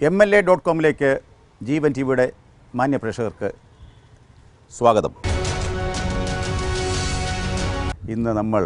M L A dot കോമിലേക്ക് Jeevan T വിയുടെ മാന്യ പ്രേക്ഷകർക്ക് സ്വാഗതം ഇന്ന് നമ്മൾ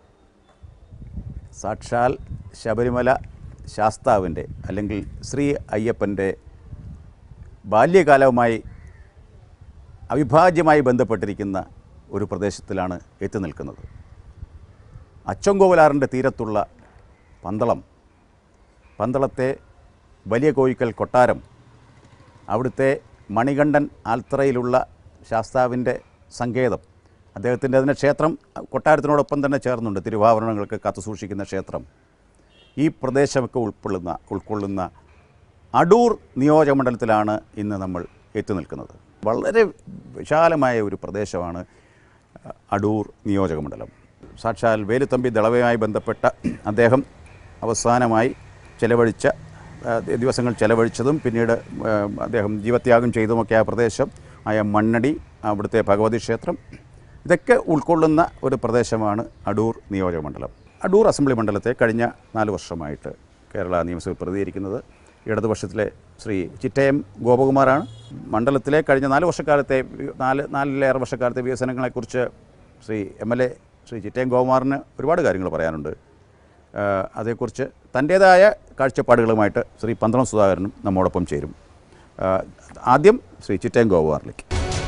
സാക്ഷാൽ ശബരിമല ശാസ്താവിൻ്റെ അല്ലെങ്കിൽ ശ്രീ അയ്യപ്പൻ്റെ ബാല്യകാലവുമായി അവിഭാജ്യമായി ബന്ധപ്പെട്ടിരിക്കുന്ന ഒരു പ്രദേശത്തിലാണ് എത്തി നിൽക്കുന്നത് അച്ചൻകോവലാറിൻ്റെ തീരത്തുള്ള പന്തളം പന്തളത്തെ വലിയ കോയിക്കൽ കൊട്ടാരം അവിടുത്തെ മണികണ്ഠൻ ആൽത്തറയിലുള്ള ശാസ്താവിൻ്റെ സങ്കേതം അദ്ദേഹത്തിൻ്റെ അതിൻ്റെ ക്ഷേത്രം കൊട്ടാരത്തിനോടൊപ്പം തന്നെ ചേർന്നുണ്ട് തിരുവാഭരണങ്ങൾക്ക് കാത്തു സൂക്ഷിക്കുന്ന ക്ഷേത്രം ഈ പ്രദേശമൊക്കെ ഉൾക്കൊള്ളുന്ന ഉൾക്കൊള്ളുന്ന അടൂർ നിയോജകമണ്ഡലത്തിലാണ് ഇന്ന് നമ്മൾ എത്തി നിൽക്കുന്നത് വളരെ വിശാലമായ ഒരു പ്രദേശമാണ് അടൂർ നിയോജകമണ്ഡലം സാക്ഷാൽ വേലുത്തമ്പി ദളവയുമായി ബന്ധപ്പെട്ട അദ്ദേഹം അവസാനമായി ചെലവഴിച്ച ആ, ദിവസങ്ങൾ ചെലവഴിച്ചതും പിന്നീട് ആ, അദ്ദേഹം ജീവത്യാഗം ചെയ്തുമൊക്കെ ആ പ്രദേശം ആയ മണ്ണടി അവിടുത്തെ ഭഗവതി ക്ഷേത്രം ഇതൊക്കെ ഉൾക്കൊള്ളുന്ന ഒരു പ്രദേശമാണ് അടൂർ നിയോജകമണ്ഡലം അടൂർ അസംബ്ലി മണ്ഡലത്തെ കഴിഞ്ഞ നാല് വർഷമായിട്ട് കേരള നിയമസഭയിൽ പ്രതികരിക്കുന്നത് ഇടതുപക്ഷത്തിലെ ശ്രീ ചിറ്റയം ഗോപകുമാറാണ് മണ്ഡലത്തിലെ കഴിഞ്ഞ നാല് വർഷക്കാലത്തെ വി- നാല് നാലിലേറെ വർഷക്കാലത്തെ വികസനങ്ങളെക്കുറിച്ച് Shri M L A Shri Chittayam ഗോപകുമാറിന് ഒരുപാട് കാര്യങ്ങൾ പറയാനുണ്ട് ആ, അതേക്കുറിച്ച് തൻ്റേതായ കാഴ്ചപ്പാടുകളുമായിട്ട് ശ്രീ പന്തളം സുധാകരനും നമ്മോടൊപ്പം ചേരും ആ, ആദ്യം ശ്രീ ചിറ്റയം ഗോപകുമാറിലേക്ക്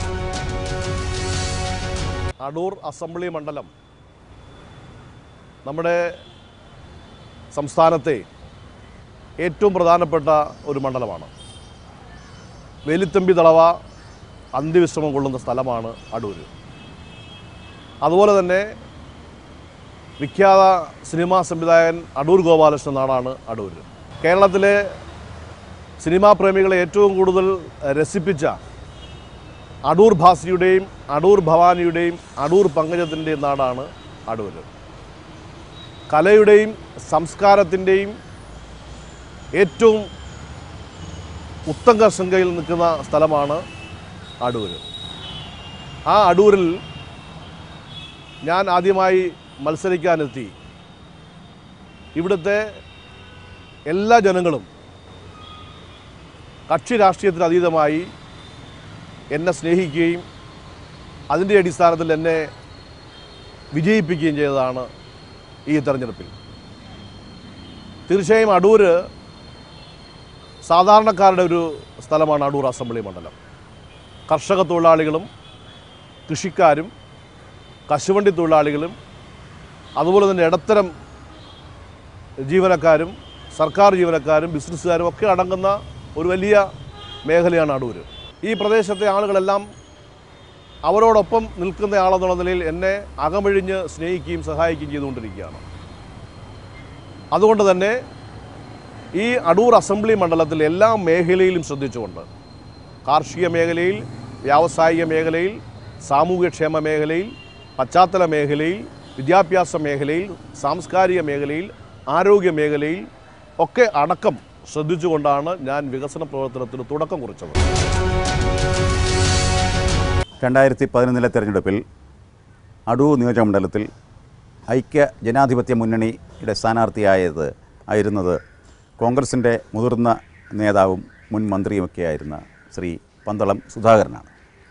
അടൂർ അസംബ്ലി മണ്ഡലം നമ്മുടെ സംസ്ഥാനത്തെ ഏറ്റവും പ്രധാനപ്പെട്ട ഒരു മണ്ഡലമാണ് വേലിത്തമ്പി തളവ അന്ത്യവിശ്രമം കൊള്ളുന്ന സ്ഥലമാണ് അടൂർ അതുപോലെ തന്നെ വിഖ്യാത സിനിമാ സംവിധായകൻ അടൂർ ഗോപാലകൃഷ്ണൻ നാടാണ് അടൂർ കേരളത്തിലെ സിനിമാ പ്രേമികളെ ഏറ്റവും കൂടുതൽ രസിപ്പിച്ച അടൂർ ഭാസിയുടെയും അടൂർ ഭവാനിയുടെയും അടൂർ പങ്കജത്തിൻ്റെയും നാടാണ് അടൂർ കലയുടെയും സംസ്കാരത്തിൻ്റെയും ഏറ്റവും ഉത്തംഗ ശൃംഖയിൽ നിൽക്കുന്ന സ്ഥലമാണ് അടൂർ ആ അടൂരിൽ ഞാൻ ആദ്യമായി മത്സരിക്കാനെത്തി ഇവിടുത്തെ എല്ലാ ജനങ്ങളും കക്ഷി രാഷ്ട്രീയത്തിന് അതീതമായി എന്നെ സ്നേഹിക്കുകയും അതിൻ്റെ അടിസ്ഥാനത്തിൽ എന്നെ വിജയിപ്പിക്കുകയും ചെയ്തതാണ് ഈ തെരഞ്ഞെടുപ്പിൽ തീർച്ചയായും അടൂർ സാധാരണക്കാരുടെ ഒരു സ്ഥലമാണ് അടൂർ അസംബ്ലി മണ്ഡലം കർഷക തൊഴിലാളികളും കൃഷിക്കാരും കശുവണ്ടി തൊഴിലാളികളും അതുപോലെ തന്നെ ഇടത്തരം ജീവനക്കാരും സർക്കാർ ജീവനക്കാരും ബിസിനസ്സുകാരും ഒക്കെ അടങ്ങുന്ന ഒരു വലിയ മേഖലയാണ് അടൂർ ഈ പ്രദേശത്തെ ആളുകളെല്ലാം അവരോടൊപ്പം നിൽക്കുന്ന ആളെന്നുള്ള നിലയിൽ എന്നെ അകമഴിഞ്ഞ് സ്നേഹിക്കുകയും സഹായിക്കുകയും ചെയ്തുകൊണ്ടിരിക്കുകയാണ് അതുകൊണ്ട് തന്നെ ഈ അടൂർ അസംബ്ലി മണ്ഡലത്തിൽ എല്ലാ മേഖലയിലും ശ്രദ്ധിച്ചുകൊണ്ട് കാർഷിക മേഖലയിൽ വ്യാവസായിക മേഖലയിൽ സാമൂഹ്യക്ഷേമ മേഖലയിൽ പശ്ചാത്തല മേഖലയിൽ വിദ്യാഭ്യാസ മേഖലയിൽ സാംസ്കാരിക മേഖലയിൽ ആരോഗ്യ മേഖലയിൽ ഒക്കെ അടക്കം ശ്രദ്ധിച്ചുകൊണ്ടാണ് ഞാൻ വികസന പ്രവർത്തനത്തിന് തുടക്കം കുറിച്ചത് രണ്ടായിരത്തി പതിനൊന്നിലെ തെരഞ്ഞെടുപ്പിൽ അടൂർ നിയോജകമണ്ഡലത്തിൽ ഐക്യ ജനാധിപത്യ മുന്നണിയുടെ സ്ഥാനാർത്ഥിയായത് ആയിരുന്നത് കോൺഗ്രസിൻ്റെ മുതിർന്ന നേതാവും മുൻ മന്ത്രിയുമൊക്കെയായിരുന്ന ശ്രീ പന്തളം സുധാകരനാണ്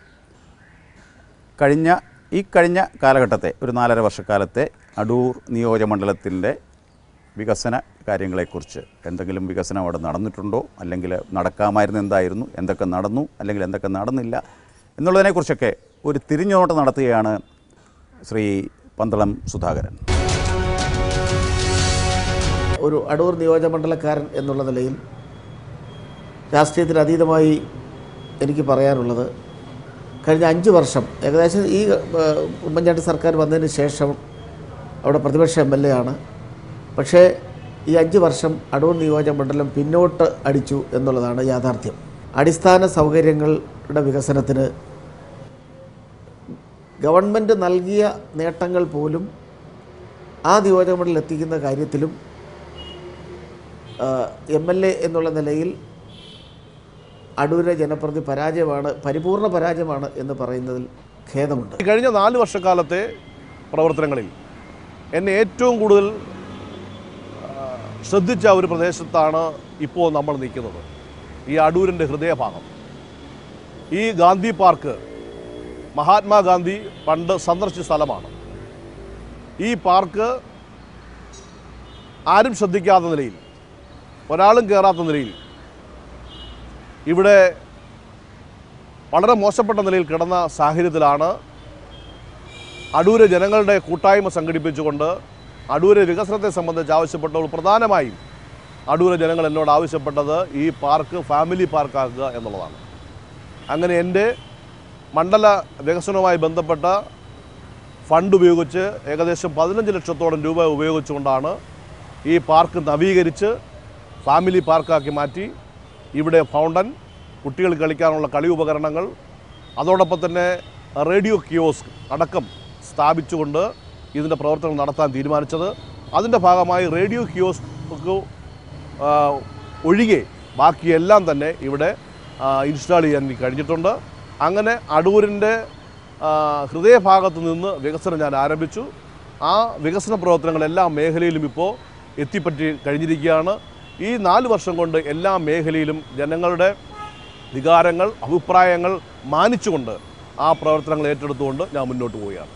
കഴിഞ്ഞ ഈ കഴിഞ്ഞ കാലഘട്ടത്തെ ഒരു നാലര വർഷക്കാലത്തെ അടൂർ നിയോജകമണ്ഡലത്തിൻ്റെ വികസന കാര്യങ്ങളെക്കുറിച്ച് എന്തെങ്കിലും വികസനം അവിടെ നടന്നിട്ടുണ്ടോ അല്ലെങ്കിൽ നടക്കാമായിരുന്നു എന്തായിരുന്നു എന്തൊക്കെ നടന്നു അല്ലെങ്കിൽ എന്തൊക്കെ നടന്നില്ല എന്നുള്ളതിനെക്കുറിച്ചൊക്കെ ഒരു തിരിഞ്ഞുനോട്ടം നടത്തുകയാണ് ശ്രീ പന്തളം സുധാകരൻ ഒരു അടൂർ നിയോജകമണ്ഡലക്കാരൻ എന്നുള്ള നിലയിൽ രാഷ്ട്രീയത്തിന് അതീതമായി എനിക്ക് പറയാനുള്ളത് കഴിഞ്ഞ അഞ്ച് വർഷം ഏകദേശം ഈ ഏഹ്, ഉമ്മൻചാണ്ടി സർക്കാർ വന്നതിന് ശേഷം അവിടെ പ്രതിപക്ഷ എം എൽ എ ആണ് പക്ഷേ ഈ അഞ്ച് വർഷം അടൂർ നിയോജകമണ്ഡലം പിന്നോട്ട് അടിച്ചു എന്നുള്ളതാണ് യാഥാർത്ഥ്യം അടിസ്ഥാന സൗകര്യങ്ങളുടെ വികസനത്തിന് ഗവൺമെൻറ് നൽകിയ നേട്ടങ്ങൾ പോലും ആ നിയോജകമണ്ഡലം എത്തിക്കുന്ന കാര്യത്തിലും എം എൽ എ എന്നുള്ള നിലയിൽ അടൂരെ ജനപ്രതി പരാജയമാണ് പരിപൂർണ പരാജയമാണ് എന്ന് പറയുന്നതിൽ ഖേദമുണ്ട് ഈ കഴിഞ്ഞ നാല് വർഷക്കാലത്തെ പ്രവർത്തനങ്ങളിൽ എന്നെ ഏറ്റവും കൂടുതൽ ആ, ശ്രദ്ധിച്ച ഒരു പ്രദേശത്താണ് ഇപ്പോൾ നമ്മൾ നിൽക്കുന്നത് ഈ അടൂരിൻ്റെ ഹൃദയഭാഗം ഈ ഗാന്ധി പാർക്ക് മഹാത്മാഗാന്ധി പണ്ട് സന്ദർശിച്ച സ്ഥലമാണ് ഈ പാർക്ക് ആരും ശ്രദ്ധിക്കാത്ത നിലയിൽ ഒരാളും കയറാത്ത നിലയിൽ ഇവിടെ വളരെ മോശപ്പെട്ട നിലയിൽ കിടന്ന സാഹചര്യത്തിലാണ് അടൂര് ജനങ്ങളുടെ കൂട്ടായ്മ സംഘടിപ്പിച്ചുകൊണ്ട് അടൂര് വികസനത്തെ സംബന്ധിച്ച് ആവശ്യപ്പെട്ടവർ പ്രധാനമായും അടൂര് ജനങ്ങൾ എന്നോട് ആവശ്യപ്പെട്ടത് ഈ പാർക്ക് ഫാമിലി പാർക്കാക്കുക എന്നുള്ളതാണ് അങ്ങനെ എൻ്റെ മണ്ഡല വികസനവുമായി ബന്ധപ്പെട്ട ഫണ്ട് ഉപയോഗിച്ച് ഏകദേശം പതിനഞ്ച് ലക്ഷത്തോളം രൂപ ഉപയോഗിച്ചുകൊണ്ടാണ് ഈ പാർക്ക് നവീകരിച്ച് ഫാമിലി പാർക്കാക്കി മാറ്റി ഇവിടെ ഫൗണ്ടൻ കുട്ടികൾ കളിക്കാനുള്ള കളി ഉപകരണങ്ങൾ അതോടൊപ്പം തന്നെ റേഡിയോ കിയോസ്ക് അടക്കം സ്ഥാപിച്ചുകൊണ്ട് ഇതിൻ്റെ പ്രവർത്തനം നടത്താൻ തീരുമാനിച്ചത് അതിൻ്റെ ഭാഗമായി റേഡിയോ കിയോസ്ക് ആ, ഒഴികെ ബാക്കിയെല്ലാം തന്നെ ഇവിടെ ഇൻസ്റ്റാൾ ചെയ്യാൻ എനിക്ക് കഴിഞ്ഞിട്ടുണ്ട് അങ്ങനെ അടൂരിൻ്റെ ആ, ഹൃദയഭാഗത്ത് നിന്ന് വികസനം ഞാൻ ആരംഭിച്ചു ആ വികസന പ്രവർത്തനങ്ങൾ എല്ലാ മേഖലയിലും ഇപ്പോൾ എത്തിപ്പറ്റി കഴിഞ്ഞിരിക്കുകയാണ് ഈ നാല് വർഷം കൊണ്ട് എല്ലാ മേഖലയിലും ജനങ്ങളുടെ വികാരങ്ങൾ അഭിപ്രായങ്ങൾ മാനിച്ചുകൊണ്ട് ആ പ്രവർത്തനങ്ങൾ ഏറ്റെടുത്തുകൊണ്ട് ഞാൻ മുന്നോട്ട് പോവുകയാണ്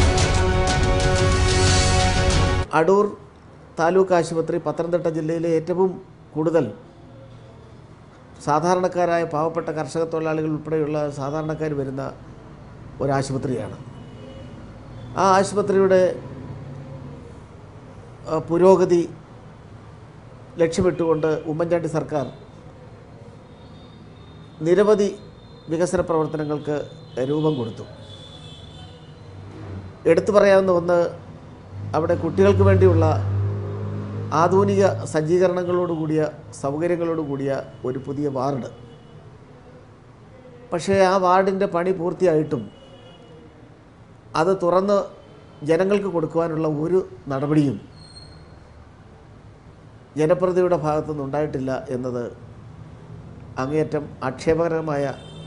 അടൂർ താലൂക്ക് ആശുപത്രി പത്തനംതിട്ട ജില്ലയിലെ ഏറ്റവും കൂടുതൽ സാധാരണക്കാരായ പാവപ്പെട്ട കർഷക തൊഴിലാളികൾ ഉൾപ്പെടെയുള്ള സാധാരണക്കാർ വരുന്ന ഒരാശുപത്രിയാണ് ആ ആശുപത്രിയുടെ ആ, പുരോഗതി ലക്ഷ്യമിട്ടുകൊണ്ട് ഉമ്മൻചാണ്ടി സർക്കാർ നിരവധി വികസന പ്രവർത്തനങ്ങൾക്ക് രൂപം കൊടുത്തു എടുത്തു പറയാവുന്ന ഒന്ന് അവിടെ കുട്ടികൾക്ക് വേണ്ടിയുള്ള ആധുനിക സജ്ജീകരണങ്ങളോടുകൂടിയ സൗകര്യങ്ങളോടുകൂടിയ ഒരു പുതിയ വാർഡ് പക്ഷേ ആ വാർഡിൻ്റെ പണി പൂർത്തിയായിട്ടും അത് തുറന്ന് ജനങ്ങൾക്ക് കൊടുക്കുവാനുള്ള ഒരു നടപടിയും ജനപ്രതിയുടെ ഭാഗത്തുനിന്ന് ഉണ്ടായിട്ടില്ല എന്നത് അങ്ങേയറ്റം ആക്ഷേപകരമായ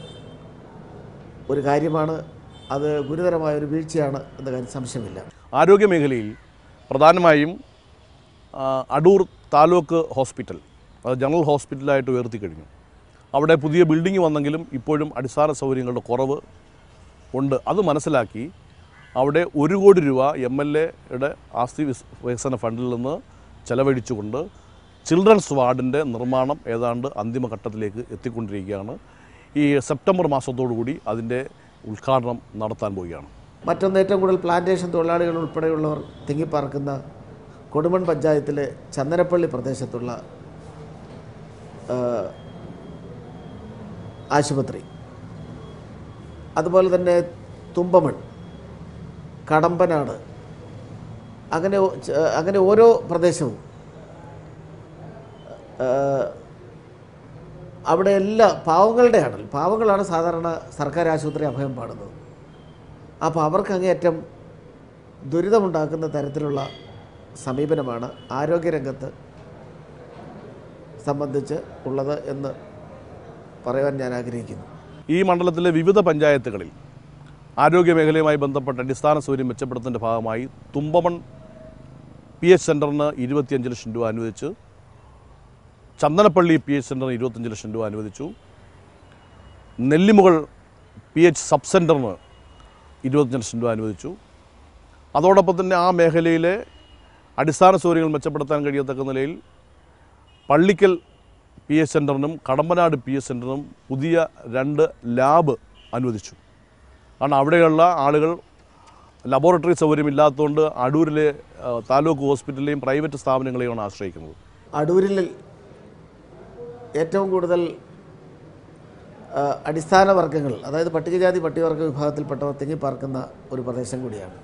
ഒരു കാര്യമാണ് അത് ഗുരുതരമായ ഒരു വീഴ്ചയാണ് എന്ന കാര്യം സംശയമില്ല ആരോഗ്യ മേഖലയിൽ പ്രധാനമായും ആ, അടൂർ താലൂക്ക് ഹോസ്പിറ്റൽ അത് ജനറൽ ഹോസ്പിറ്റലായിട്ട് ഉയർത്തി കഴിഞ്ഞു അവിടെ പുതിയ ബിൽഡിംഗ് വന്നെങ്കിലും ഇപ്പോഴും അടിസ്ഥാന സൗകര്യങ്ങളുടെ കുറവ് ഉണ്ട് അത് മനസ്സിലാക്കി അവിടെ ഒരു കോടി രൂപ എം എൽ എയുടെ ആസ്തി വിസ് വികസന ഫണ്ടിൽ നിന്ന് ചെലവഴിച്ചുകൊണ്ട് ചിൽഡ്രൻസ് വാർഡിൻ്റെ നിർമ്മാണം ഏതാണ്ട് അന്തിമഘട്ടത്തിലേക്ക് എത്തിക്കൊണ്ടിരിക്കുകയാണ് ഈ സെപ്റ്റംബർ മാസത്തോടുകൂടി അതിൻ്റെ ഉദ്ഘാടനം നടത്താൻ പോവുകയാണ് മറ്റൊന്ന് ഏറ്റവും കൂടുതൽ പ്ലാന്റേഷൻ തൊഴിലാളികൾ ഉൾപ്പെടെയുള്ളവർ തിങ്ങിപ്പാർക്കുന്ന കൊടുമൺ പഞ്ചായത്തിലെ ചന്ദനപ്പള്ളി പ്രദേശത്തുള്ള ആ, ആശുപത്രി അതുപോലെ തന്നെ തുമ്പമൺ കടമ്പനാട് അങ്ങനെ ഓ- ച- അങ്ങനെ ഓരോ പ്രദേശവും ആ, അവിടെ എല്ലാ പാവങ്ങളുടെയാണല്ലോ പാവങ്ങളാണ് സാധാരണ സർക്കാർ ആശുപത്രി അഭയം പാടുന്നത് അപ്പോൾ അവർക്ക് അങ്ങേയറ്റം ദുരിതമുണ്ടാക്കുന്ന തരത്തിലുള്ള സമീപനമാണ് ആരോഗ്യരംഗത്ത് സംബന്ധിച്ച് ഉള്ളത് എന്ന് പറയാൻ ഞാൻ ആഗ്രഹിക്കുന്നു ഈ മണ്ഡലത്തിലെ വിവിധ പഞ്ചായത്തുകളിൽ ആരോഗ്യ മേഖലയുമായി ബന്ധപ്പെട്ട അടിസ്ഥാന സൗകര്യം മെച്ചപ്പെടുത്തുന്നതിൻ്റെ ഭാഗമായി തുമ്പമൺ പി എച്ച് സെൻറ്ററിന് ഇരുപത്തിയഞ്ച് ലക്ഷം രൂപ അനുവദിച്ച് ചന്ദനപ്പള്ളി പി എച്ച് സെൻറ്ററിന് ഇരുപത്തഞ്ച് ലക്ഷം രൂപ അനുവദിച്ചു നെല്ലിമുകൾ പി എച്ച് സബ് സെൻറ്ററിന് ഇരുപത്തഞ്ച് ലക്ഷം രൂപ അനുവദിച്ചു അതോടൊപ്പം തന്നെ ആ മേഖലയിലെ അടിസ്ഥാന സൗകര്യങ്ങൾ മെച്ചപ്പെടുത്താൻ കഴിയത്തക്ക നിലയിൽ പള്ളിക്കൽ പി എസ് സെൻറ്ററിനും കടമ്പനാട് പി എസ് സെൻറ്ററിനും പുതിയ രണ്ട് ലാബ് അനുവദിച്ചു കാരണം അവിടെയുള്ള ആളുകൾ ലബോറട്ടറി സൗകര്യമില്ലാത്തതുകൊണ്ട് അടൂരിലെ ആ, താലൂക്ക് ഹോസ്പിറ്റലിലെയും പ്രൈവറ്റ് സ്ഥാപനങ്ങളെയുമാണ് ആശ്രയിക്കുന്നത് അടൂരിൽ ഏറ്റവും കൂടുതൽ ആ, അടിസ്ഥാന വർഗ്ഗങ്ങൾ അതായത് പട്ടികജാതി പട്ടികവർഗ വിഭാഗത്തിൽപ്പെട്ടവർ തിങ്ങിപ്പാർക്കുന്ന ഒരു പ്രദേശം കൂടിയാണ്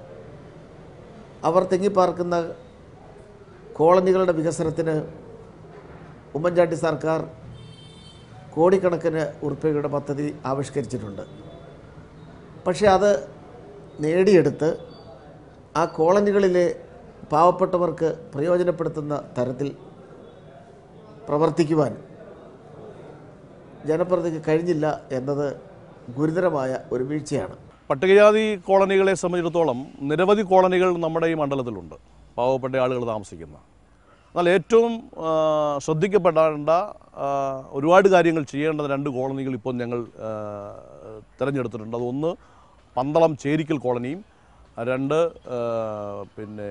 അവർ തിങ്ങിപ്പാർക്കുന്ന കോളനികളുടെ വികസനത്തിന് ഉമ്മൻചാണ്ടി സർക്കാർ കോടിക്കണക്കിന് ഉറുപ്പികയുടെ പദ്ധതി ആവിഷ്കരിച്ചിട്ടുണ്ട് പക്ഷേ അത് നേടിയെടുത്ത് ആ കോളനികളിലെ പാവപ്പെട്ടവർക്ക് പ്രയോജനപ്പെടുത്തുന്ന തരത്തിൽ പ്രവർത്തിക്കുവാൻ ജനപ്രതിനിധിക്ക് കഴിഞ്ഞില്ല എന്നത് ഗുരുതരമായ ഒരു വീഴ്ചയാണ് പട്ടികജാതി കോളനികളെ സംബന്ധിച്ചിടത്തോളം നിരവധി കോളനികൾ നമ്മുടെ ഈ മണ്ഡലത്തിലുണ്ട് പാവപ്പെട്ട ആളുകൾ താമസിക്കുന്ന എന്നാൽ ഏറ്റവും ആ, ശ്രദ്ധിക്കപ്പെടേണ്ട ആ, ഒരുപാട് കാര്യങ്ങൾ ചെയ്യേണ്ട രണ്ട് കോളനികൾ ഇപ്പോൾ ഞങ്ങൾ ആ, തിരഞ്ഞെടുത്തിട്ടുണ്ട് അതൊന്ന് പന്തളം ചേരിക്കൽ കോളനിയും രണ്ട് ആ, പിന്നെ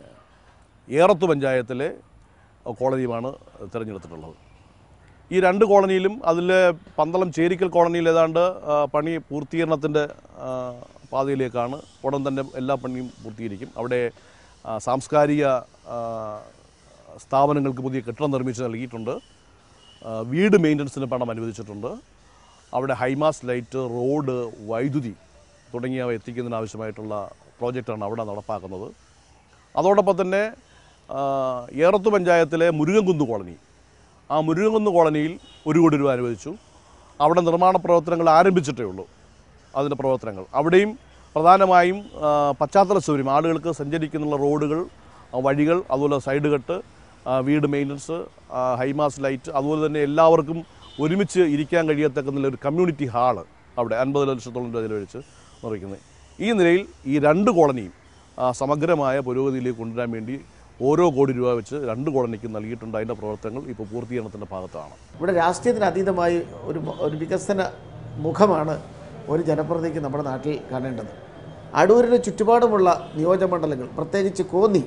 ഏറത്ത് പഞ്ചായത്തിലെ കോളനിയുമാണ് തിരഞ്ഞെടുത്തിട്ടുള്ളത് ഈ രണ്ട് കോളനിയിലും അതിൽ പന്തളം ചേരിക്കൽ കോളനിയിൽ ഏതാണ്ട് ആ, പണി പൂർത്തീകരണത്തിൻ്റെ ആ, പാതയിലേക്കാണ് ഉടൻ തന്നെ എല്ലാ പണിയും പൂർത്തീകരിക്കും അവിടെ ആ, സാംസ്കാരിക ആ, സ്ഥാപനങ്ങൾക്ക് പുതിയ കെട്ടിടം നിർമ്മിച്ച് നൽകിയിട്ടുണ്ട് ആ, വീട് മെയിൻ്റനൻസിന് പണം അനുവദിച്ചിട്ടുണ്ട് അവിടെ ഹൈമാസ് ലൈറ്റ് റോഡ് വൈദ്യുതി തുടങ്ങിയവ എത്തിക്കുന്നതിന് ആവശ്യമായിട്ടുള്ള പ്രോജക്റ്റാണ് അവിടെ നടപ്പാക്കുന്നത് അതോടൊപ്പം തന്നെ ആ, ഏറത്ത് പഞ്ചായത്തിലെ മുരുകൻകുന്ന് കോളനി ആ മുരുകൻകുന്ന് കോളനിയിൽ ഒരു കോടി രൂപ അനുവദിച്ചു അവിടെ നിർമ്മാണ പ്രവർത്തനങ്ങൾ ആരംഭിച്ചിട്ടേ ഉള്ളൂ അതിൻ്റെ പ്രവർത്തനങ്ങൾ അവിടെയും പ്രധാനമായും ആ, പശ്ചാത്തല സൗകര്യം ആളുകൾക്ക് സഞ്ചരിക്കുന്നുള്ള റോഡുകൾ ആ, വഴികൾ അതുപോലെ സൈഡ് കട്ട് ആ, വീട് മെയിൻ്റനൻസ് ഹൈമാസ് ലൈറ്റ് അതുപോലെ തന്നെ എല്ലാവർക്കും ഒരുമിച്ച് ഇരിക്കാൻ കഴിയത്തക്ക നില ഒരു കമ്മ്യൂണിറ്റി ഹാള് അവിടെ അൻപത് ലക്ഷത്തോളം രൂപ ചിലവഴിച്ച് നിർമ്മിക്കുന്നത് ഈ നിലയിൽ ഈ രണ്ട് കോളനിയും ആ, സമഗ്രമായ പുരോഗതിയിലേക്ക് കൊണ്ടുവരാൻ വേണ്ടി ഓരോ കോടി രൂപ വെച്ച് രണ്ട് കോളനിക്കും നൽകിയിട്ടുണ്ട് അതിൻ്റെ പ്രവർത്തനങ്ങൾ ഇപ്പോൾ പൂർത്തീകരണത്തിൻ്റെ ഭാഗത്താണ് ഇവിടെ രാഷ്ട്രീയത്തിന് അതീതമായി ഒരു മ- ഒരു വികസന മുഖമാണ് ഒരു ജനപ്രതിനിധിക്ക് നമ്മുടെ നാട്ടിൽ കാണേണ്ടത് അടൂരിന് ചുറ്റുപാടുമുള്ള നിയോജകമണ്ഡലങ്ങൾ പ്രത്യേകിച്ച് കോന്നി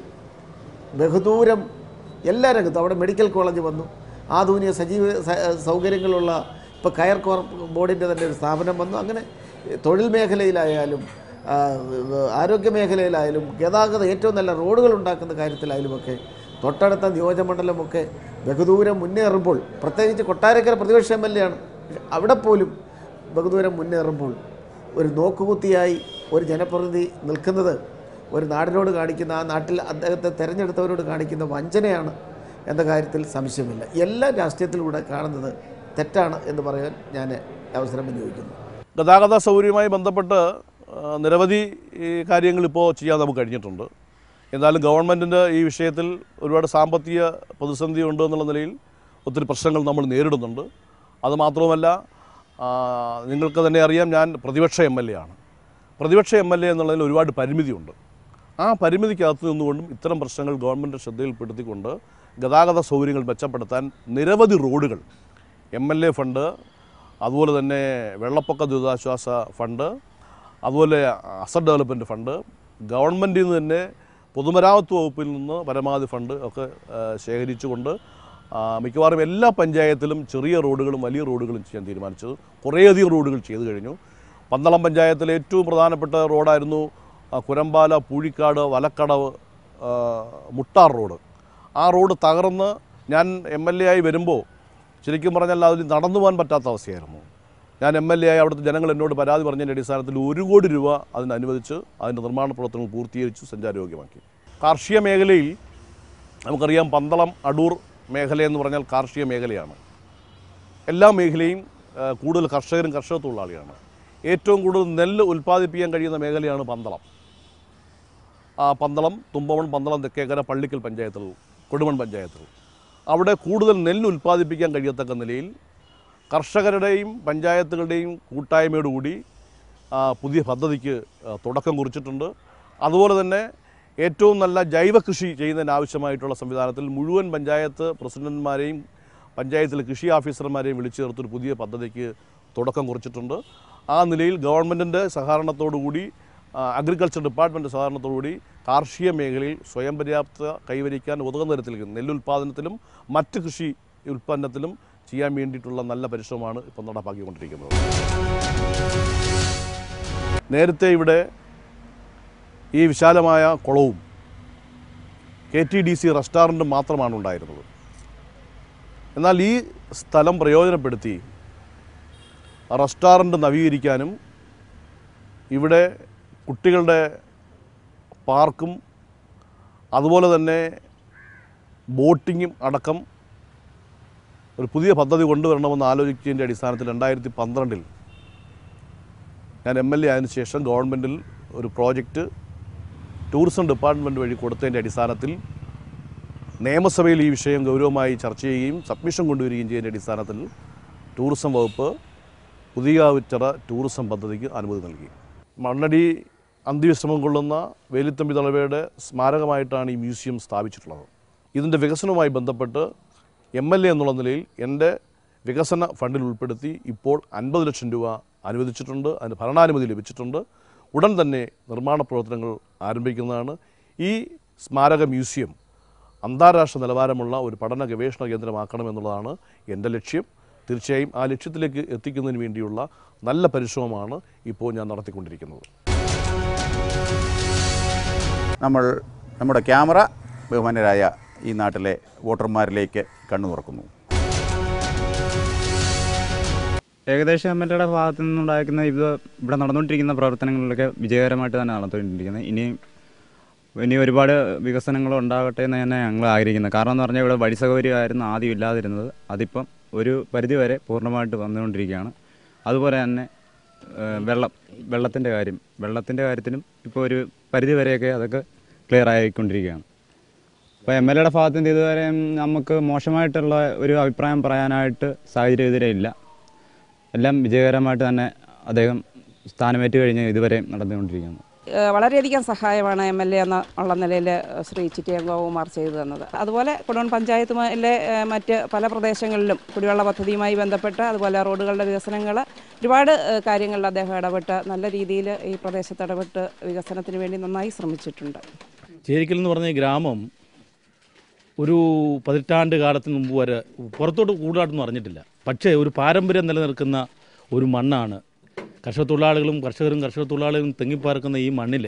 ബഹുദൂരം എല്ലാ രംഗത്തും അവിടെ മെഡിക്കൽ കോളേജ് വന്നു ആധുനിക സജീവ സ- സൗകര്യങ്ങളുള്ള ഇപ്പോൾ കയർ കോർ ബോർഡിൻ്റെ തന്നെ ഒരു സ്ഥാപനം വന്നു അങ്ങനെ തൊഴിൽ മേഖലയിലായാലും ആ, ആരോഗ്യ മേഖലയിലായാലും ഗതാഗതം ഏറ്റവും നല്ല റോഡുകൾ ഉണ്ടാക്കുന്ന കാര്യത്തിലായാലുമൊക്കെ തൊട്ടടുത്ത നിയോജകമണ്ഡലമൊക്കെ ബഹുദൂരം മുന്നേറുമ്പോൾ പ്രത്യേകിച്ച് കൊട്ടാരക്കര പ്രതിപക്ഷ എം എൽ എ ആണ് അവിടെ പോലും ബഹുദൂരം മുന്നേറുമ്പോൾ ഒരു നോക്കുകുത്തിയായി ഒരു ജനപ്രതിനിധി നിൽക്കുന്നത് ഒരു നാടിനോട് കാണിക്കുന്ന ആ നാട്ടിൽ അദ്ദേഹത്തെ തിരഞ്ഞെടുത്തവരോട് കാണിക്കുന്ന വഞ്ചനയാണ് എന്ന കാര്യത്തിൽ സംശയമില്ല എല്ലാ രാഷ്ട്രീയത്തിലൂടെ കാണുന്നത് തെറ്റാണ് എന്ന് പറയാൻ ഞാൻ അവസരം വിനിയോഗിക്കുന്നു ഗതാഗത സൗകര്യവുമായി ബന്ധപ്പെട്ട് ആ, നിരവധി ഈ കാര്യങ്ങൾ ഇപ്പോൾ ചെയ്യാൻ നമുക്ക് കഴിഞ്ഞിട്ടുണ്ട് എന്നാലും ഗവൺമെൻറ്റിൻ്റെ ഈ വിഷയത്തിൽ ഒരുപാട് സാമ്പത്തിക പ്രതിസന്ധി ഉണ്ട് എന്നുള്ള നിലയിൽ ഒത്തിരി പ്രശ്നങ്ങൾ നമ്മൾ നേരിടുന്നുണ്ട് അതുമാത്രവുമല്ല ആ, നിങ്ങൾക്ക് തന്നെ അറിയാം ഞാൻ പ്രതിപക്ഷ എം എൽ എ ആണ് പ്രതിപക്ഷ എം എൽ എ എന്നുള്ളതിൽ ഒരുപാട് പരിമിതിയുണ്ട് ആ പരിമിതിക്കകത്ത് നിന്നുകൊണ്ടും ഇത്തരം പ്രശ്നങ്ങൾ ഗവൺമെൻറ് ശ്രദ്ധയിൽപ്പെടുത്തിക്കൊണ്ട് ഗതാഗത സൗകര്യങ്ങൾ മെച്ചപ്പെടുത്താൻ നിരവധി റോഡുകൾ എം എൽ എ ഫണ്ട് അതുപോലെ തന്നെ വെള്ളപ്പൊക്ക ദുരിതാശ്വാസ ഫണ്ട് അതുപോലെ അസറ്റ് ഡെവലപ്മെൻറ്റ് ഫണ്ട് ഗവൺമെൻറ്റിൽ നിന്ന് തന്നെ പൊതുമരാമത്ത് വകുപ്പിൽ നിന്ന് പരമാവധി ഫണ്ട് ഒക്കെ ആ, ശേഖരിച്ചുകൊണ്ട് ആ, മിക്കവാറും എല്ലാ പഞ്ചായത്തിലും ചെറിയ റോഡുകളും വലിയ റോഡുകളും ചെയ്യാൻ തീരുമാനിച്ചത് കുറേയധികം റോഡുകൾ ചെയ്തു കഴിഞ്ഞു പന്തളം പഞ്ചായത്തിലെ ഏറ്റവും പ്രധാനപ്പെട്ട റോഡായിരുന്നു ആ, കുരമ്പാല പൂഴിക്കാട് വലക്കടവ് ആ, മുട്ടാർ റോഡ് ആ റോഡ് തകർന്ന് ഞാൻ എം എൽ എ ആയി വരുമ്പോൾ ശരിക്കും പറഞ്ഞാൽ അതിൽ നടന്നു പോകാൻ പറ്റാത്ത അവസ്ഥയായിരുന്നു ഞാൻ എം എൽ എ ആയി അവിടുത്തെ ജനങ്ങൾ എന്നോട് പരാതി പറഞ്ഞതിൻ്റെ അടിസ്ഥാനത്തിൽ ഒരു കോടി രൂപ അതിന് അനുവദിച്ച് അതിൻ്റെ നിർമ്മാണ പ്രവർത്തനങ്ങൾ പൂർത്തീകരിച്ച് സഞ്ചാരയോഗ്യമാക്കി കാർഷിക മേഖലയിൽ നമുക്കറിയാം പന്തളം അടൂർ മേഖല എന്ന് പറഞ്ഞാൽ കാർഷിക മേഖലയാണ് എല്ലാ മേഖലയും ആ, കൂടുതൽ കർഷകരും കർഷക തൊഴിലാളിയാണ് ഏറ്റവും കൂടുതൽ നെല്ല് ഉൽപ്പാദിപ്പിക്കാൻ കഴിയുന്ന മേഖലയാണ് പന്തളം ആ പന്തളം തുമ്പമൺ പന്തളം തെക്കേക്കര പള്ളിക്കൽ പഞ്ചായത്തുകൾ കൊടുമൺ പഞ്ചായത്തുകൾ അവിടെ കൂടുതൽ നെല്ല് ഉൽപ്പാദിപ്പിക്കാൻ കഴിയത്തക്ക നിലയിൽ കർഷകരുടെയും പഞ്ചായത്തുകളുടെയും കൂട്ടായ്മയോടുകൂടി ആ, പുതിയ പദ്ധതിക്ക് ആ, തുടക്കം കുറിച്ചിട്ടുണ്ട് അതുപോലെ തന്നെ ഏറ്റവും നല്ല ജൈവ കൃഷി ചെയ്യുന്നതിന് ആവശ്യമായിട്ടുള്ള സംവിധാനത്തിൽ മുഴുവൻ പഞ്ചായത്ത് പ്രസിഡന്റ്മാരെയും പഞ്ചായത്തിലെ കൃഷി ഓഫീസർമാരെയും വിളിച്ചു ചേർത്തൊരു പുതിയ പദ്ധതിക്ക് തുടക്കം കുറിച്ചിട്ടുണ്ട് ആ നിലയിൽ ഗവൺമെൻറ്റിൻ്റെ സഹകരണത്തോടുകൂടി ആ, അഗ്രികൾച്ചർ ഡിപ്പാർട്ട്മെൻറ്റ് സഹകരണത്തോടുകൂടി കാർഷിക മേഖലയിൽ സ്വയം പര്യാപ്തത കൈവരിക്കാൻ ഉതകുന്ന തരത്തിലേക്ക് നെല്ലുൽപ്പാദനത്തിലും മറ്റ് കൃഷി ഉൽപ്പന്നത്തിലും ചെയ്യാൻ വേണ്ടിയിട്ടുള്ള നല്ല പരിശ്രമമാണ് ഇപ്പം നടപ്പാക്കിക്കൊണ്ടിരിക്കുന്നത് നേരത്തെ ഇവിടെ ഈ വിശാലമായ കുളവും കെ ടി ഡി സി റെസ്റ്റോറൻറ്റും മാത്രമാണ് ഉണ്ടായിരുന്നത് എന്നാൽ ഈ സ്ഥലം പ്രയോജനപ്പെടുത്തി റെസ്റ്റോറൻറ്റ് നവീകരിക്കാനും ഇവിടെ കുട്ടികളുടെ പാർക്കും അതുപോലെ തന്നെ ബോട്ടിങ്ങും അടക്കം ഒരു പുതിയ പദ്ധതി കൊണ്ടുവരണമെന്ന് ആലോചിച്ചതിൻ്റെ അടിസ്ഥാനത്തിൽ രണ്ടായിരത്തി പന്ത്രണ്ടിൽ ഞാൻ എം എൽ എ ആയതിനു ശേഷം ഗവൺമെൻറ്റിൽ ഒരു പ്രോജക്റ്റ് ടൂറിസം ഡിപ്പാർട്ട്മെൻറ്റ് വഴി കൊടുത്തതിൻ്റെ അടിസ്ഥാനത്തിൽ നിയമസഭയിൽ ഈ വിഷയം ഗൗരവമായി ചർച്ച ചെയ്യുകയും സബ്മിഷൻ കൊണ്ടുവരികയും ചെയ്യുന്നതിൻ്റെ അടിസ്ഥാനത്തിൽ ടൂറിസം വകുപ്പ് പുതിയാവുച്ചറ ടൂറിസം പദ്ധതിക്ക് അനുമതി നൽകി മണ്ണടി അന്ത്യവിശ്രമം കൊള്ളുന്ന വേലിത്തമ്പി തളവയുടെ സ്മാരകമായിട്ടാണ് ഈ മ്യൂസിയം സ്ഥാപിച്ചിട്ടുള്ളത് ഇതിൻ്റെ വികസനവുമായി ബന്ധപ്പെട്ട് എം എൽ എ എന്നുള്ള നിലയിൽ എൻ്റെ വികസന ഫണ്ടിൽ ഉൾപ്പെടുത്തി ഇപ്പോൾ അൻപത് ലക്ഷം രൂപ അനുവദിച്ചിട്ടുണ്ട് അതിന് ഭരണാനുമതി ലഭിച്ചിട്ടുണ്ട് ഉടൻ തന്നെ നിർമ്മാണ പ്രവർത്തനങ്ങൾ ആരംഭിക്കുന്നതാണ് ഈ സ്മാരക മ്യൂസിയം അന്താരാഷ്ട്ര നിലവാരമുള്ള ഒരു പഠന ഗവേഷണ കേന്ദ്രമാക്കണമെന്നുള്ളതാണ് എൻ്റെ ലക്ഷ്യം തീർച്ചയായും ആ ലക്ഷ്യത്തിലേക്ക് എത്തിക്കുന്നതിന് വേണ്ടിയുള്ള നല്ല പരിശ്രമമാണ് ഇപ്പോൾ ഞാൻ നടത്തിക്കൊണ്ടിരിക്കുന്നത് നമ്മൾ നമ്മുടെ ക്യാമറ ബഹുമാനരായ ഈ നാട്ടിലെ വോട്ടർമാരിലേക്ക് കണ്ണു തുറക്കുന്നു ഏകദേശം എം എൽ എയുടെ ഭാഗത്തു നിന്നുണ്ടായിരിക്കുന്ന ഇത് ഇവിടെ നടന്നുകൊണ്ടിരിക്കുന്ന പ്രവർത്തനങ്ങളിലൊക്കെ വിജയകരമായിട്ട് തന്നെ നടന്നുകൊണ്ടിരിക്കുന്നത് ഇനി ഇനി ഒരുപാട് വികസനങ്ങൾ ഉണ്ടാകട്ടെ എന്ന് തന്നെ ഞങ്ങൾ ആഗ്രഹിക്കുന്നത് കാരണം എന്ന് പറഞ്ഞാൽ ഇവിടെ വഴി സൗകര്യമായിരുന്നു ആദ്യം ഇല്ലാതിരുന്നത് അതിപ്പം ഒരു പരിധി വരെ പൂർണ്ണമായിട്ട് വന്നുകൊണ്ടിരിക്കുകയാണ് അതുപോലെ തന്നെ ഏഹ്, വെള്ളം വെള്ളത്തിൻ്റെ കാര്യം വെള്ളത്തിൻ്റെ കാര്യത്തിലും ഇപ്പോൾ ഒരു പരിധി വരെയൊക്കെ അതൊക്കെ ക്ലിയർ ആയിക്കൊണ്ടിരിക്കുകയാണ് അപ്പോൾ എം എൽ എയുടെ ഭാഗത്തു നിന്ന് ഇതുവരെ നമുക്ക് മോശമായിട്ടുള്ള ഒരു അഭിപ്രായം പറയാനായിട്ട് സാഹചര്യം ഇതുവരെ ഇല്ല എല്ലാം വിജയകരമായിട്ട് തന്നെ അദ്ദേഹം സ്ഥാനമേറ്റ് കഴിഞ്ഞ് ഇതുവരെ നടന്നുകൊണ്ടിരിക്കുന്നു ഏഹ് വളരെയധികം സഹായമാണ് എം എൽ എ എന്ന ഉള്ള നിലയിൽ ശ്രീ ചിറ്റിയം ഗോകുമാർ ചെയ്തു തന്നത് അതുപോലെ കുടവൻ പഞ്ചായത്തിലെ ഏഹ് മറ്റ് പല പ്രദേശങ്ങളിലും കുടിവെള്ള പദ്ധതിയുമായി ബന്ധപ്പെട്ട് അതുപോലെ റോഡുകളുടെ വികസനങ്ങൾ ഒരുപാട് ഏഹ് കാര്യങ്ങളിൽ അദ്ദേഹം ഇടപെട്ട് നല്ല രീതിയിൽ ഈ പ്രദേശത്ത് ഇടപെട്ട് വികസനത്തിന് വേണ്ടി നന്നായി ശ്രമിച്ചിട്ടുണ്ട് ചേരിക്കൽ എന്ന് പറഞ്ഞ ഈ ഗ്രാമം ഒരു പതിറ്റാണ്ട് കാലത്തിന് മുമ്പ് വരെ പുറത്തോട്ട് കൂടുതലായിട്ടൊന്നും അറിഞ്ഞിട്ടില്ല പക്ഷേ ഒരു പാരമ്പര്യം നിലനിൽക്കുന്ന ഒരു മണ്ണാണ് കർഷക തൊഴിലാളികളും കർഷകരും കർഷക തൊഴിലാളികളും തെങ്ങിപ്പാർക്കുന്ന ഈ മണ്ണിൽ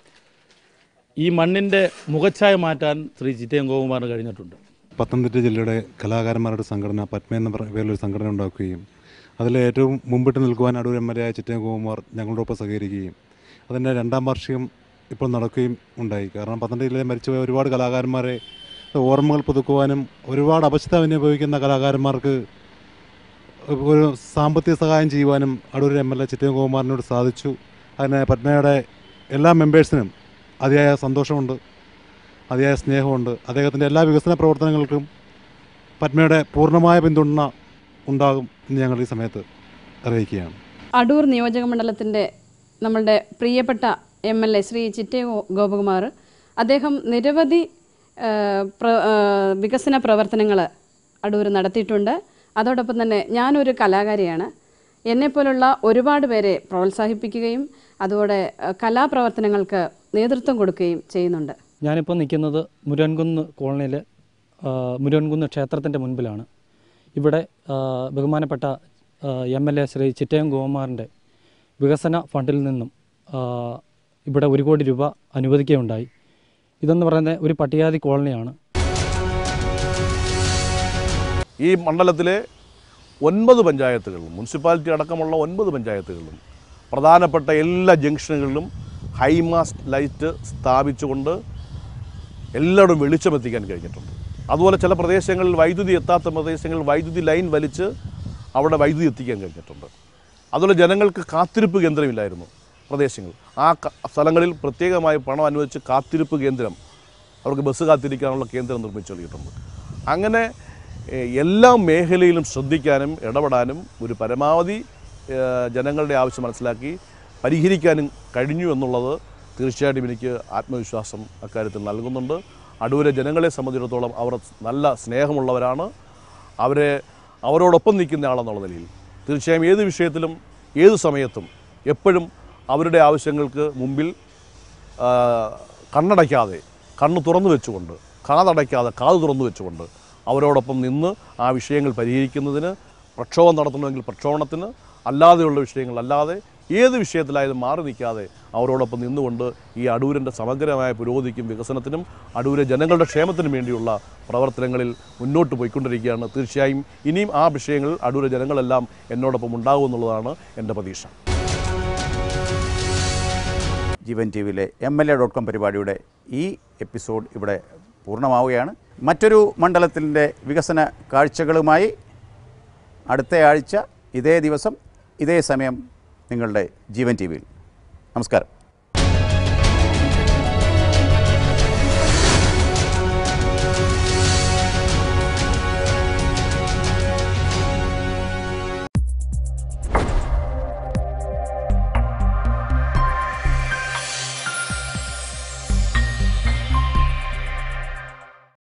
ഈ മണ്ണിൻ്റെ മുഖച്ഛായ മാറ്റാൻ ശ്രീ ചിറ്റയം ഗോകുമാറിന് കഴിഞ്ഞിട്ടുണ്ട് പത്തനംതിട്ട ജില്ലയുടെ കലാകാരന്മാരുടെ സംഘടന പത്മ എന്ന പറ- പേരിലൊരു സംഘടന ഉണ്ടാക്കുകയും അതിൽ ഏറ്റവും മുമ്പിട്ട് നിൽക്കുവാൻ അടൂർ എം എൽ എ ആയ ചിറ്റയം ഗോകുമാർ ഞങ്ങളോടൊപ്പം സഹകരിക്കുകയും അതിൻ്റെ രണ്ടാം വാർഷികം ഇപ്പോൾ നടക്കുകയും ഉണ്ടായി കാരണം പത്തനംതിട്ട ജില്ലയിൽ മരിച്ചുപോയ ഒരുപാട് കലാകാരന്മാരെ ഓർമ്മകൾ പുതുക്കുവാനും ഒരുപാട് അപശ്യത അനുഭവിക്കുന്ന കലാകാരന്മാർക്ക് ഒരു സാമ്പത്തിക സഹായം ചെയ്യുവാനും Adoor M L A Chittayam ഗോകുമാറിനോട് സാധിച്ചു അതിന് പത്മയുടെ എല്ലാ മെമ്പേഴ്സിനും അതിയായ സന്തോഷമുണ്ട് അതിയായ സ്നേഹമുണ്ട് അദ്ദേഹത്തിൻ്റെ എല്ലാ വികസന പ്രവർത്തനങ്ങൾക്കും പത്മയുടെ പൂർണ്ണമായ പിന്തുണ ഉണ്ടാകും എന്ന് ഞങ്ങൾ ഈ സമയത്ത് അറിയിക്കുകയാണ് അടൂർ നിയോജക മണ്ഡലത്തിൻ്റെ നമ്മളുടെ പ്രിയപ്പെട്ട എം എൽ എ ശ്രീ ചിറ്റേ ഗോ- ഗോപകുമാർ അദ്ദേഹം നിരവധി ആ, പ്ര- ആ, വികസന പ്രവർത്തനങ്ങൾ അടൂർ നടത്തിയിട്ടുണ്ട് അതോടൊപ്പം തന്നെ ഞാനൊരു കലാകാരിയാണ് എന്നെപ്പോലുള്ള ഒരുപാട് പേരെ പ്രോത്സാഹിപ്പിക്കുകയും അതോടെ ആ, കലാപ്രവർത്തനങ്ങൾക്ക് നേതൃത്വം കൊടുക്കുകയും ചെയ്യുന്നുണ്ട് ഞാനിപ്പോൾ നിൽക്കുന്നത് മുരുകൻകുന്ന് കോളനിയിലെ ആ, മുരുകൻകുന്ന് ക്ഷേത്രത്തിൻ്റെ മുൻപിലാണ് ഇവിടെ ആ, ബഹുമാനപ്പെട്ട M L A Shri Chittayam ഗോകുമാറിൻ്റെ വികസന ഫണ്ടിൽ നിന്നും ആ, ഇവിടെ ഒരു കോടി രൂപ അനുവദിക്കുകയുണ്ടായി ഇതെന്ന് പറയുന്നത് ഒരു പട്ടികാതി കോളനിയാണ് ഈ മണ്ഡലത്തിലെ ഒൻപത് പഞ്ചായത്തുകളിലും മുനിസിപ്പാലിറ്റി അടക്കമുള്ള ഒൻപത് പഞ്ചായത്തുകളിലും പ്രധാനപ്പെട്ട എല്ലാ ജംഗ്ഷനുകളിലും ഹൈമാസ്റ്റ് ലൈറ്റ് സ്ഥാപിച്ചുകൊണ്ട് എല്ലായിടും വെളിച്ചമെത്തിക്കാൻ കഴിഞ്ഞിട്ടുണ്ട് അതുപോലെ ചില പ്രദേശങ്ങളിൽ വൈദ്യുതി എത്താത്ത പ്രദേശങ്ങളിൽ വൈദ്യുതി ലൈൻ വലിച്ച് അവിടെ വൈദ്യുതി എത്തിക്കാൻ കഴിഞ്ഞിട്ടുണ്ട് അതുപോലെ ജനങ്ങൾക്ക് കാത്തിരിപ്പ് കേന്ദ്രമില്ലായിരുന്നു പ്രദേശങ്ങൾ ആ ക- സ്ഥലങ്ങളിൽ പ്രത്യേകമായി പണം അനുവദിച്ച് കാത്തിരിപ്പ് കേന്ദ്രം അവർക്ക് ബസ് കാത്തിരിക്കാനുള്ള കേന്ദ്രം നിർമ്മിച്ചു നൽകിയിട്ടുണ്ട് അങ്ങനെ ഏഹ്, എല്ലാ മേഖലയിലും ശ്രദ്ധിക്കാനും ഇടപെടാനും ഒരു പരമാവധി ഏഹ്, ജനങ്ങളുടെ ആവശ്യം മനസ്സിലാക്കി പരിഹരിക്കാനും കഴിഞ്ഞു എന്നുള്ളത് തീർച്ചയായിട്ടും എനിക്ക് ആത്മവിശ്വാസം അക്കാര്യത്തിൽ നൽകുന്നുണ്ട് അടൂരെ ജനങ്ങളെ സംബന്ധിച്ചിടത്തോളം അവർ നല്ല സ്നേഹമുള്ളവരാണ് അവരെ അവരോടൊപ്പം നിൽക്കുന്ന ആളെന്നുള്ള നിലയിൽ തീർച്ചയായും ഏത് വിഷയത്തിലും ഏത് സമയത്തും എപ്പോഴും അവരുടെ ആവശ്യങ്ങൾക്ക് മുമ്പിൽ ആ, കണ്ണടയ്ക്കാതെ കണ്ണ് തുറന്നു വെച്ചുകൊണ്ട് കാതടയ്ക്കാതെ കാത് തുറന്നു വെച്ചുകൊണ്ട് അവരോടൊപ്പം നിന്ന് ആ വിഷയങ്ങൾ പരിഹരിക്കുന്നതിന് പ്രക്ഷോഭം നടത്തണമെങ്കിൽ പ്രക്ഷോഭണത്തിന് അല്ലാതെയുള്ള വിഷയങ്ങൾ അല്ലാതെ ഏത് വിഷയത്തിലായാലും മാറി നിൽക്കാതെ അവരോടൊപ്പം നിന്നുകൊണ്ട് ഈ അടൂരിൻ്റെ സമഗ്രമായ പുരോഗതിക്കും വികസനത്തിനും അടൂരെ ജനങ്ങളുടെ ക്ഷേമത്തിനും വേണ്ടിയുള്ള പ്രവർത്തനങ്ങളിൽ മുന്നോട്ട് പോയിക്കൊണ്ടിരിക്കുകയാണ് തീർച്ചയായും ഇനിയും ആ വിഷയങ്ങളിൽ അടൂരെ ജനങ്ങളെല്ലാം എന്നോടൊപ്പം ഉണ്ടാകുമെന്നുള്ളതാണ് എൻ്റെ പ്രതീക്ഷ ജീവൻ ടി വിയിലെ M L A dot com പരിപാടിയുടെ ഈ എപ്പിസോഡ് ഇവിടെ പൂർണ്ണമാവുകയാണ് മറ്റൊരു മണ്ഡലത്തിൻ്റെ വികസന കാഴ്ചകളുമായി അടുത്ത ആഴ്ച ഇതേ ദിവസം ഇതേ സമയം നിങ്ങളുടെ ജീവൻ ടി വിയിൽ നമസ്കാരം